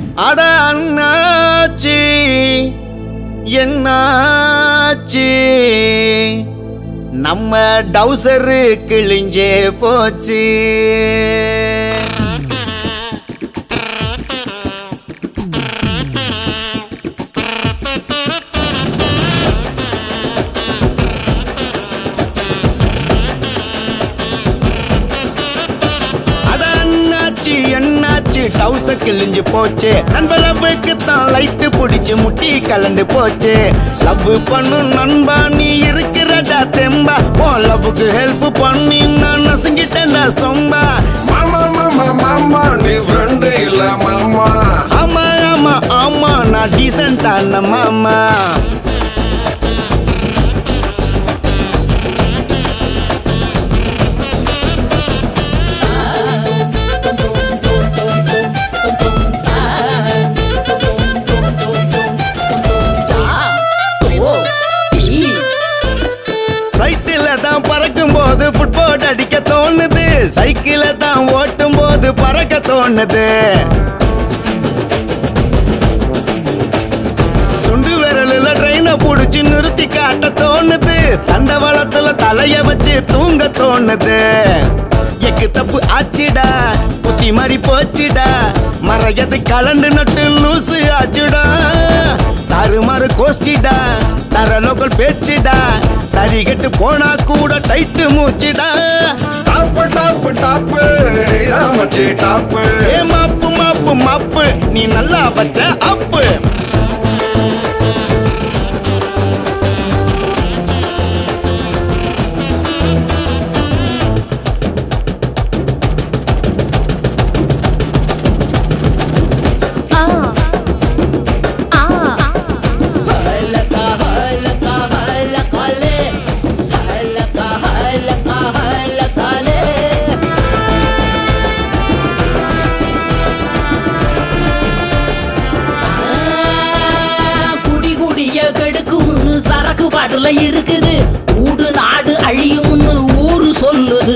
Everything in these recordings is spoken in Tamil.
அட அண்ணாச்சி என்னாச்சு நம்ம டவுசரு கிழிஞ்சே போச்சு அட அண்ணாச்சி என்னாச்சு டவுசர் கிழிஞ்சு போச்சு நண்ப லவ்வுக்கு தான் லைட்டு பிடிச்சு முட்டி கலண்டு போச்சு லவ் பண்ணு நண்பா நீ இருக்கிறடா தெம்பா ஓ லவ்வுக்கு ஹெல்ப் பண்ணி நான் நசுங்கிட்டேன்டா சொம்பா மாமா மாமா மாமா நீ ஃப்ரெண்டு இல்ல மாமா ஆமா ஆமா ஆமா நான் டீசென்டான மாமா ஃப்ளைட்டில் தான் பறக்கும் போது ஃபுட்போர்ட் அடிக்க தோணுது சைக்கிள தான் ஓட்டும் போது பறக்க தோணுது சுண்டு விரலுல ட்ரெயினை புடிச்சு நிறுத்தி காட்ட தோணுது தண்டவாளத்துல தலைய வச்சு தூங்க தோணுது எக்கு தப்பு ஆச்சுடா புத்தி மாதிரி போச்சுடா மறையது கலண்டு நட்டு லூசு ஆச்சுடா தாறுமாறு கோஷ்டிடா தர லோக்கல் பேச்சுடா தறி கெட்டு போனா கூட டைட்டு மூச்சுடா டாப்பு டாப்பு டாப்பு மச்சி டாப்பு ஏ மாப்பு மாப்பு மாப்பு நீ நல்லா வச்ச அப்பு குடி குடிய கெடுக்கும்னு சரக்கு பாட்டுல இருக்குது ஊடு நாடு அழியும்னு ஊரு சொல்லுது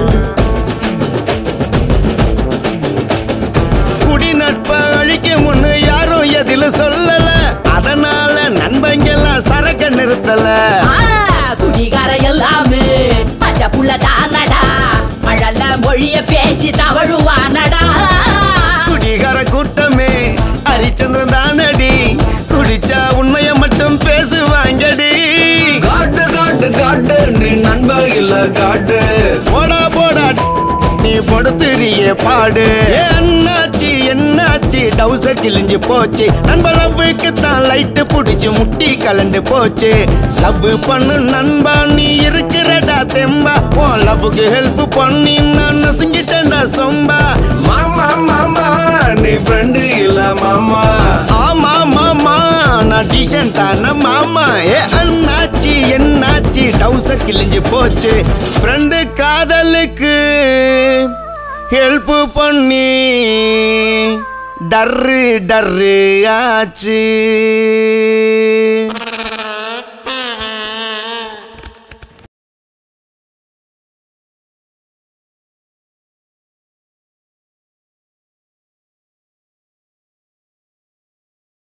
குடி நட்ப அழிக்க முன்னு யாரும் எதில சொல்லல அதனால நண்பங்கெல்லாம் சரக்க நிறுத்தல ஆ, குடிகார எல்லாமே பச்சை புள்ள தானடா மழல மொழிய பேசி தவழுவானடா குடிகார கூட்டமே ஹரிச்சந்திரன் தானடி குடிச்சா உண்மைய மட்டும் பேசுவாங்கடி காட்டு காட்டு காட்டு நீ நண்ப இல்ல காட்டு போடா போடா நீ படுத்துறியே பாடு ஏ அண்ணாச்சி என்னாச்சு டவுசர் கிழிஞ்சு போச்சு நண்ப லவ்வுக்கு தான் லைட்டு புடிச்சு முட்டி கலண்டு போச்சு லவ் பண்ணு நண்பா நீ இருக்கிறடா தெம்பா உன் லவ்வுக்கு ஹெல்ப் பண்ணி நான் நசுங்கிட்டேன்டா சொம்பா மாமா மாமா நீ ஃப்ரெண்டு இல்ல மாமா ஆமா மாமா நான் டீசென்டான மாமா ஏ அண்ணாச்சி என்னாச்சி டவுசர் கிழிஞ்சு போச்சு ஃப்ரெண்டு காதலுக்கு ஹெல்ப் பண்ணி டர்ரு டர்ரு ஆச்சு